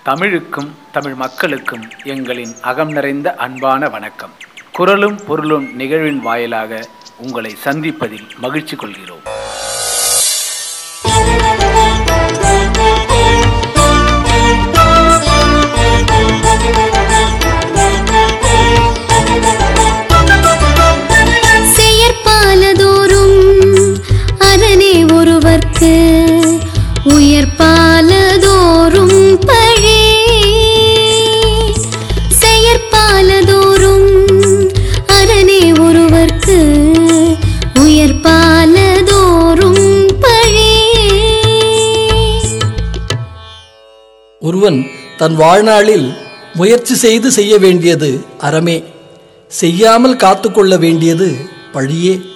தமிழுக்கும் தமிழ் மக்களுக்கும் எங்களின் அகம் நிறைந்த அன்பான வணக்கம் குரலும் பொருளும் நிகழ்வின் வாயிலாக உங்களை சந்திப்பதில் மகிழ்ச்சி கொள்கிறோம் செயற்பாலதோறும் அரணே ஒருவர்க்கு உயர்பாலதோறும் பழி செயற்பாலதோறும் அரணே ஒருவர்க்கு உயர்பாலதோறும் பழி ஒருவன் தன் வாழ்நாளில் முயற்சி செய்து செய்ய வேண்டியது அறமே செய்யாமல் காத்துக்கொள்ள வேண்டியது பழியே